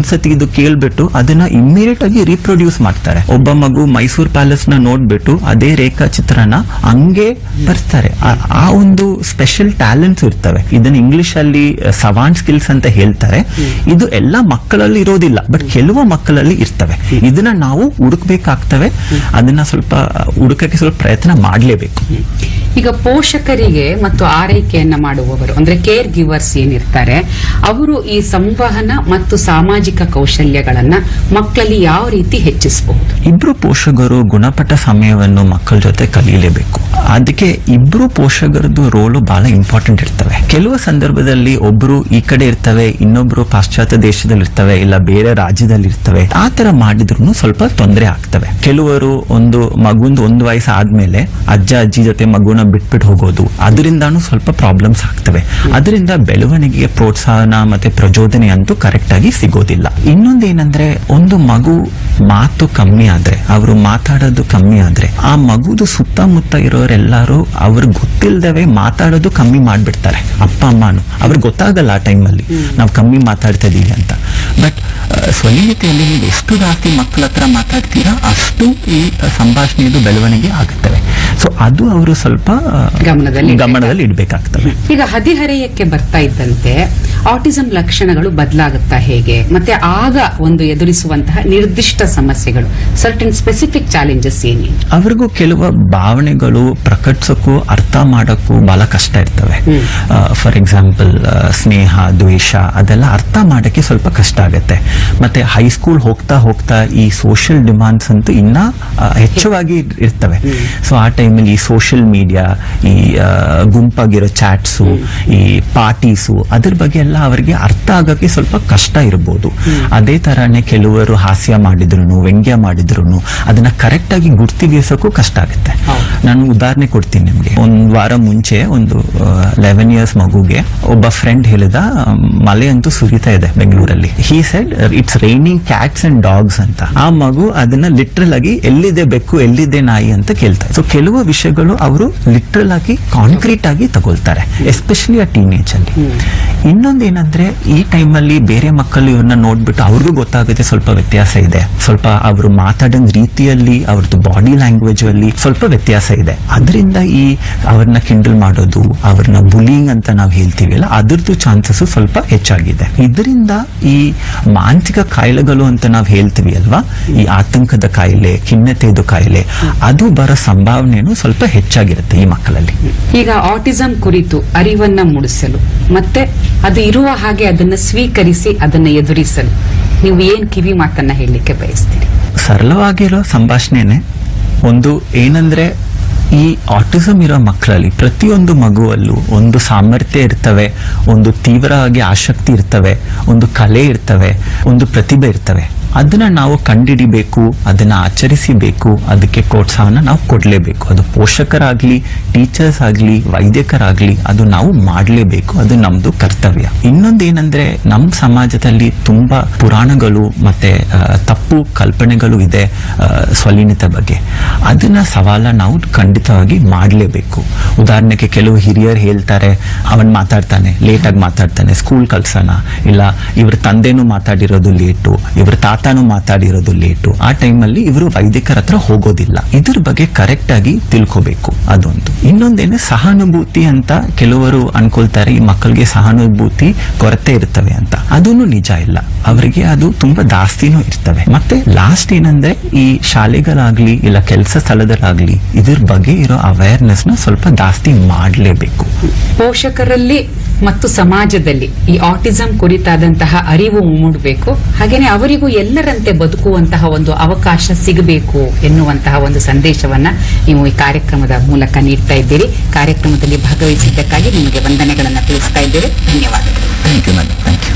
ಒಂದ್ಸತಿ ಇದು ಕೇಳ್ಬಿಟ್ಟು ಅದನ್ನ ಇಮ್ಮಿಡಿಯೇಟ್ ಆಗಿ ರೀಪ್ರೊಡ್ಯೂಸ್ ಮಾಡ್ತಾರೆ ಒಬ್ಬ ಮಗು ಮೈಸೂರ್ ಪ್ಯಾಲೇಸ್ ನ ನೋಡ್ಬಿಟ್ಟು ಅದೇ ರೇಖಾ ಚಿತ್ರನ ಹಂಗೆ ಬರ್ತಾರೆ ಆ- ಆ ಒಂದು ಸ್ಪೆಷಲ್ ಟ್ಯಾಲೆಂಟ್ಸ್ ಇರ್ತವೆ ಇದನ್ನ ಇಂಗ್ಲಿಷ್ ಅಲ್ಲಿ ಸವಾನ್ ಸ್ಕಿಲ್ಸ್ ಅಂತ ಹೇಳ್ತಾರೆ ಇದು ಎಲ್ಲ ಮಕ್ಕಳಲ್ಲಿ ಇರೋದಿಲ್ಲ ಬಟ್ ಕೆಲವು ಮಕ್ಕಳಲ್ಲಿ ಇರ್ತವೆ ಇದನ್ನ ನಾವು ಹುಡುಕ್ಬೇಕಾಗ್ತವೆ ಅದನ್ನ ಸ್ವಲ್ಪ ಹುಡುಕಕ್ಕೆ ಸ್ವಲ್ಪ ಪ್ರಯತ್ನ ಮಾಡಲೇಬೇಕು ಈಗ ಪೋಷಕರಿಗೆ ಮತ್ತು ಆರೈಕೆಯನ್ನ ಮಾಡುವವರು ಅಂದ್ರೆ ಕೇರ್ ಗಿವರ್ಸ್ ಏನಿರ್ತಾರೆ ಅವರು ಈ ಸಂವಹನ ಮತ್ತು ಸಾಮಾಜಿಕ ಕೌಶಲ್ಯಗಳನ್ನ ಮಕ್ಕಳಲ್ಲಿ ಯಾವ ರೀತಿ ಹೆಚ್ಚಿಸಬಹುದು ಇಬ್ರು ಪೋಷಕರು ಗುಣಪಟ್ಟ ಸಮಯವನ್ನು ಮಕ್ಕಳ ಜೊತೆ ಕಲೀಲೇಬೇಕು ಅದಕ್ಕೆ ಇಬ್ರು ಪೋಷಕರದ್ದು ರೋಲು ಬಹಳ ಇಂಪಾರ್ಟೆಂಟ್ ಇರ್ತವೆ ಕೆಲವು ಸಂದರ್ಭದಲ್ಲಿ ಒಬ್ರು ಈ ಕಡೆ ಇರ್ತವೆ ಇನ್ನೊಬ್ರು ಪಾಶ್ಚಾತ್ಯ ದೇಶದಲ್ಲಿ ಇರ್ತವೆ ಇಲ್ಲ ಬೇರೆ ರಾಜ್ಯದಲ್ಲಿ ಇರ್ತವೆ ಆ ತರ ಮಾಡಿದ್ರು ಸ್ವಲ್ಪ ತೊಂದರೆ ಆಗ್ತವೆ ಕೆಲವರು ಒಂದು ಮಗುಂದು ಒಂದು ವಯಸ್ಸು ಆದ್ಮೇಲೆ ಅಜ್ಜ ಅಜ್ಜಿ ಜೊತೆ ಮಗುನ ಬಿಟ್ಬಿಟ್ಟು ಹೋಗೋದು ಅದರಿಂದಾನು ಸ್ವಲ್ಪ ಪ್ರಾಬ್ಲಮ್ಸ್ ಆಗ್ತವೆ ಅದರಿಂದ ಬೆಳವಣಿಗೆಗೆ ಪ್ರೋತ್ಸಾಹನ ಮತ್ತೆ ಪ್ರಚೋದನೆ ಅಂತೂ ಕರೆಕ್ಟ್ ಆಗಿ ಸಿಗೋದಿಲ್ಲ ಇನ್ನೊಂದೇನಂದ್ರೆ ಒಂದು ಮಗು ಮಾತು ಕಮ್ಮಿ ಆದ್ರೆ ಅವರು ಮಾತಾಡೋದು ಕಮ್ಮಿ ಆದ್ರೆ ಆ ಮಗುದು ಸುತ್ತಮುತ್ತ ಇರೋರೆಲ್ಲರೂ ಅವ್ರಿಗೆ ಗೊತ್ತಿಲ್ದವೆ ಮಾತಾಡೋದು ಕಮ್ಮಿ ಮಾಡ್ಬಿಡ್ತಾರೆ ಅಪ್ಪ ಅಮ್ಮನು ಅವ್ರಿಗೆ ಗೊತ್ತಾಗಲ್ಲ ಆ ಟೈಮಲ್ಲಿ ನಾವು ಕಮ್ಮಿ ಮಾತಾಡ್ತಾ ಇದೀವಿ ಅಂತ ಬಟ್ ಸ್ವಲೀಯತೆಯಲ್ಲಿ ನೀವು ಎಷ್ಟು ಜಾಸ್ತಿ ಮಕ್ಕಳ ಹತ್ರ ಮಾತಾಡ್ತೀರಾ ಅಷ್ಟು ಈ ಸಂಭಾಷಣೆಯದು ಬೆಳವಣಿಗೆ ಆಗುತ್ತವೆ ಸೊ ಅದು ಅವರು ಸ್ವಲ್ಪ ಆ, ಗಮನದಲ್ಲಿ ಇಡ್ಬೇಕು. ಗಮನದಲ್ಲಿ ಇಡ್ಬೇಕಾಗ್ತವೆ ಈಗ ಹದಿಹರೆಯಕ್ಕೆ ಬರ್ತಾ ಇದ್ದಂತೆ ಆಟಿಸಂ ಲಕ್ಷಣಗಳು ಬದಲಾಗುತ್ತಾ ಹೇಗೆ ಮತ್ತೆ ಆಗ ಒಂದು ಎದುರಿಸುವಂತಹ ನಿರ್ದಿಷ್ಟ ಸಮಸ್ಯೆಗಳು ಸರ್ಟನ್ ಸ್ಪೆಸಿಫಿಕ್ ಚಾಲೆಂಜಸ್ ಏನೇನು ಅವ್ರಿಗೂ ಕೆಲವು ಭಾವನೆಗಳು ಪ್ರಕಟಿಸೋಕ್ಕೂ ಅರ್ಥ ಮಾಡೋಕ್ಕೂ ಬಹಳ ಕಷ್ಟ ಇರ್ತವೆ ಹ್ಮ್. ಫಾರ್ ಎಕ್ಸಾಂಪಲ್ ಸ್ನೇಹ ದ್ವೇಷ ಅದೆಲ್ಲ ಅರ್ಥ ಮಾಡಕ್ಕೆ ಸ್ವಲ್ಪ ಕಷ್ಟ ಆಗುತ್ತೆ ಮತ್ತೆ ಹೈಸ್ಕೂಲ್ ಹೋಗ್ತಾ ಹೋಗ್ತಾ ಈ ಸೋಷಿಯಲ್ ಡಿಮಾಂಡ್ಸ್ ಅಂತೂ ಇನ್ನ ಆ, ಹೆಚ್ಚವಾಗಿ ಇರ್ತವೆ ಸೊ ಆ ಟೈಮಲ್ಲಿ ಈ ಸೋಷಿಯಲ್ ಮೀಡಿಯಾ ಈ ಆ, ಗುಂಪಾಗಿರೋ ಚಾಟ್ಸು ಈ ಪಾರ್ಟೀಸು ಅದ್ರ ಬಗ್ಗೆ ಎಲ್ಲ ಅವರಿಗೆ ಅರ್ಥ ಆಗೋಕ್ಕೆ ಸ್ವಲ್ಪ ಕಷ್ಟ ಇರ್ಬೋದು ಅದೇ ತರಾನೇ ಕೆಲವರು ಹಾಸ್ಯ ಮಾಡಿದ್ರು ವ್ಯಂಗ್ಯ ಮಾಡಿದ್ರು ಅದನ್ನ ಕರೆಕ್ಟ್ ಆಗಿ ಗುರ್ತಿಗಿಸೋಕ್ಕೂ ಕಷ್ಟ ಆಗುತ್ತೆ ಹೌದು. ನಾನು ಉದಾಹರಣೆ ಕೊಡ್ತೀನಿ ನಿಮ್ಗೆ ಒಂದ್ ವಾರ ಮುಂಚೆ ಒಂದು ಲೆವೆನ್ ಇಯರ್ಸ್ ಮಗುಗೆ ಒಬ್ಬ ಫ್ರೆಂಡ್ ಹೇಳಿದ ಆ, ಮಳೆ ಅಂತೂ ಸುರಿತಾ ಇದೆ ಬೆಂಗಳೂರಲ್ಲಿ he said it's raining cats and dogs ಅಂತ ಆ ಮಗು ಅದನ್ನ ಲಿಟ್ರಲ್ ಆಗಿ ಎಲ್ಲಿದೆ ಬೆಕ್ಕು ಎಲ್ಲಿದೆ ನಾಯಿ ಅಂತ ಕೇಳ್ತಾರೆ ಸೊ ಕೆಲವು ವಿಷಯಗಳು ಅವರು ಲಿಟ್ರಲ್ ಆಗಿ ಕಾಂಕ್ರೀಟ್ ಆಗಿ ತಗೊಳ್ತಾರೆ ಎಸ್ಪೆಷಲಿ ಆ ಟೀನೇಜ್ ಅಲ್ಲಿ ಇನ್ನೊಂದೇನಂದ್ರೆ ಈ ಟೈಮಲ್ಲಿ ಬೇರೆ ಮಕ್ಕಳು ಇವ್ರನ್ನ ನೋಡ್ಬಿಟ್ಟು ಅವ್ರಿಗೂ ಗೊತ್ತಾಗುತ್ತೆ ಸ್ವಲ್ಪ ವ್ಯತ್ಯಾಸ ಇದೆ ಸ್ವಲ್ಪ ಅವರು ಮಾತಾಡೋ ರೀತಿಯಲ್ಲಿ ಅವ್ರದ್ದು ಬಾಡಿ ಲ್ಯಾಂಗ್ವೇಜ್ ಅಲ್ಲಿ ಸ್ವಲ್ಪ ವ್ಯತ್ಯಾಸ ಇದೆ ಅದರಿಂದ ಈ ಅವ್ರನ್ನ ಕಿಂಡಲ್ ಮಾಡೋದು ಅವ್ರನ್ನ ಬುಲಿಂಗ್ ಅಂತ ನಾವು ಹೇಳ್ತೀವಿ ಅಲ್ಲ ಅದ್ರದ್ದು ಚಾನ್ಸಸ್ ಸ್ವಲ್ಪ ಹೆಚ್ಚಾಗಿದೆ ಇದರಿಂದ ಈ ಮಾನಸಿಕ ಕಾಯಿಲೆಗಳು ಅಂತ ನಾವು ಹೇಳ್ತೀವಿ ಅಲ್ವಾ ಈ ಆತಂಕದ ಕಾಯಿಲೆ ಖಿನ್ನತೆದು ಕಾಯಿಲೆ ಅದು ಬರೋ ಸಂಭಾವನೆನೂ ಸ್ವಲ್ಪ ಹೆಚ್ಚಾಗಿರುತ್ತೆ ಈ ಮಕ್ಕಳಲ್ಲಿ ಈಗ ಆಟಿಸಂ ಕುರಿತು ಅರಿವನ್ನ ಮೂಡಿಸಲು ಮತ್ತೆ ಅದು ಇರುವ ಹಾಗೆ ಅದನ್ನ ಸ್ವೀಕರಿಸಿ ಅದನ್ನ ಎದುರಿಸಲು ನೀವು ಏನ್ ಕಿವಿ ಮಾತನ್ನ ಹೇಳಲಿಕ್ಕೆ ಬಯಸ್ತೀರಿ ಸರಳವಾಗಿರೋ ಸಂಭಾಷಣೆನೆ ಒಂದು ಏನಂದ್ರೆ ಈ ಆಟಿಸಮ್ ಇರೋ ಮಕ್ಕಳಲ್ಲಿ ಪ್ರತಿಯೊಂದು ಮಗುವಲ್ಲೂ ಒಂದು ಸಾಮರ್ಥ್ಯ ಇರ್ತವೆ ಒಂದು ತೀವ್ರವಾಗಿ ಆಸಕ್ತಿ ಇರ್ತವೆ ಒಂದು ಕಲೆ ಇರ್ತವೆ ಒಂದು ಪ್ರತಿಭೆ ಇರ್ತವೆ ಅದನ್ನ ನಾವು ಕಂಡಿಡಿಬೇಕು ಅದನ್ನ ಆಚರಿಸಬೇಕು ಅದಕ್ಕೆ ಪ್ರೋತ್ಸಾಹನ ನಾವು ಕೊಡ್ಲೇಬೇಕು ಅದು ಪೋಷಕರಾಗ್ಲಿ ಟೀಚರ್ಸ್ ಆಗ್ಲಿ ವೈದ್ಯಕರಾಗ್ಲಿ ಅದು ನಾವು ಮಾಡಲೇಬೇಕು ಅದು ನಮ್ದು ಕರ್ತವ್ಯ ಇನ್ನೊಂದೇನಂದ್ರೆ ನಮ್ಮ ಸಮಾಜದಲ್ಲಿ ತುಂಬಾ ಪುರಾಣಗಳು ಮತ್ತೆ ಆ, ತಪ್ಪು ಕಲ್ಪನೆಗಳು ಇದೆ ಆ, ಸ್ವಲೀನತೆ ಬಗ್ಗೆ ಅದನ್ನ ಸವಾಲ ನಾವು ಖಂಡಿತವಾಗಿ ಮಾಡಲೇಬೇಕು ಉದಾಹರಣೆಗೆ ಕೆಲವು ಹಿರಿಯರು ಹೇಳ್ತಾರೆ ಅವನ್ ಮಾತಾಡ್ತಾನೆ ಲೇಟಾಗಿ ಮಾತಾಡ್ತಾನೆ ಸ್ಕೂಲ್ ಕಲ್ಸೋಣ ಇಲ್ಲ ಇವ್ರ ತಂದೆನೂ ಮಾತಾಡಿರೋದು ಲೇಟು ಇವ್ರ ತಾತನೂ ಮಾತಾಡಿರೋದು ಲೇಟು ಆ ಟೈಮಲ್ಲಿ ಇವರು ವೈದ್ಯಕರ ಹತ್ರ ಹೋಗೋದಿಲ್ಲ ಇದ್ರ ಬಗ್ಗೆ ಕರೆಕ್ಟ್ ಆಗಿ ತಿಳ್ಕೋಬೇಕು ಅದೊಂದು ಇನ್ನೊಂದೇನೆ ಸಹಾನುಭೂತಿ ಅಂತ ಕೆಲವರು ಅನ್ಕೊಳ್ತಾರೆ ಈ ಮಕ್ಕಳಿಗೆ ಸಹಾನುಭೂತಿ ಕೊರತೆ ಇರ್ತವೆ ಅಂತ ಅದನ್ನು ನಿಜ ಇಲ್ಲ ಅವರಿಗೆ ಅದು ತುಂಬಾ ಜಾಸ್ತಿನೂ ಇರ್ತವೆ ಮತ್ತೆ ಲಾಸ್ಟ್ ಏನಂದ್ರೆ ಈ ಶಾಲೆಗಳಾಗ್ಲಿ ಇಲ್ಲ ಕೆಲಸ ಸ್ಥಳದಲ್ಲಾಗ್ಲಿ ಇದ್ರ ಬಗ್ಗೆ ಇರೋ ಅವೇರ್ನೆಸ್ ನ ಸ್ವಲ್ಪ ಜಾಸ್ತಿ ಮಾಡಲೇಬೇಕು ಪೋಷಕರಲ್ಲಿ ಮತ್ತು ಸಮಾಜದಲ್ಲಿ ಈ ಆಟಿಸಂ ಕುರಿತಾದಂತಹ ಅರಿವು ಮೂಡಬೇಕು ಹಾಗೇನೆ ಅವರಿಗೂ ಎಲ್ಲರಂತೆ ಬದುಕುವಂತಹ ಒಂದು ಅವಕಾಶ ಸಿಗಬೇಕು ಎನ್ನುವಂತಹ ಒಂದು ಸಂದೇಶವನ್ನ ನೀವು ಈ ಕಾರ್ಯಕ್ರಮದ ಮೂಲಕ ನೀಡ್ತಾ ಇದ್ದೀರಿ ಕಾರ್ಯಕ್ರಮದಲ್ಲಿ ಭಾಗವಹಿಸಿದ್ದಕ್ಕಾಗಿ ನಿಮಗೆ ವಂದನೆಗಳನ್ನು ತಿಳಿಸ್ತಾ ಇದ್ದೇವೆ ಧನ್ಯವಾದಗಳು thank you madam thank you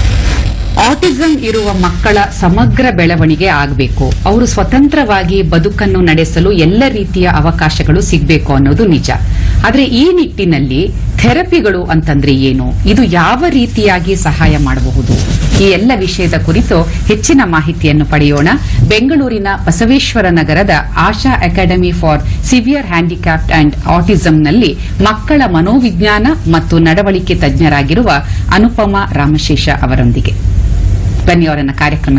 autism ಇರುವ ಮಕ್ಕಳ ಸಮಗ್ರ ಬೆಳವಣಿಗೆ ಆಗಬೇಕು ಅವರು ಸ್ವತಂತ್ರವಾಗಿ ಬದುಕನ್ನು ನಡೆಸಲು ಎಲ್ಲ ರೀತಿಯ ಅವಕಾಶಗಳು ಸಿಗಬೇಕು ಅನ್ನೋದು ನಿಜ ಆದ್ರೆ ಈ ನಿಟ್ಟಿನಲ್ಲಿ ಥೆರಪಿಗಳು ಅಂತಂದ್ರೆ ಏನು ಇದು ಯಾವ ರೀತಿಯಾಗಿ ಸಹಾಯ ಮಾಡಬಹುದು ಈ ಎಲ್ಲ ವಿಷಯದ ಕುರಿತು ಹೆಚ್ಚಿನ ಮಾಹಿತಿಯನ್ನು ಪಡೆಯೋಣ ಬೆಂಗಳೂರಿನ ಬಸವೇಶ್ವರ ನಗರದ Asha academy for severe handicapped and ಆಟಿಸಂನಲ್ಲಿ ಮಕ್ಕಳ ಮನೋವಿಜ್ಞಾನ ಮತ್ತು ನಡವಳಿಕೆ ತಜ್ಞರಾಗಿರುವ ಅನುಪಮಾ ರಾಮಶೇಷ ಅವರೊಂದಿಗೆ ಬನ್ನಿ ಅವರನ್ನ ಕಾರ್ಯಕ್ರಮ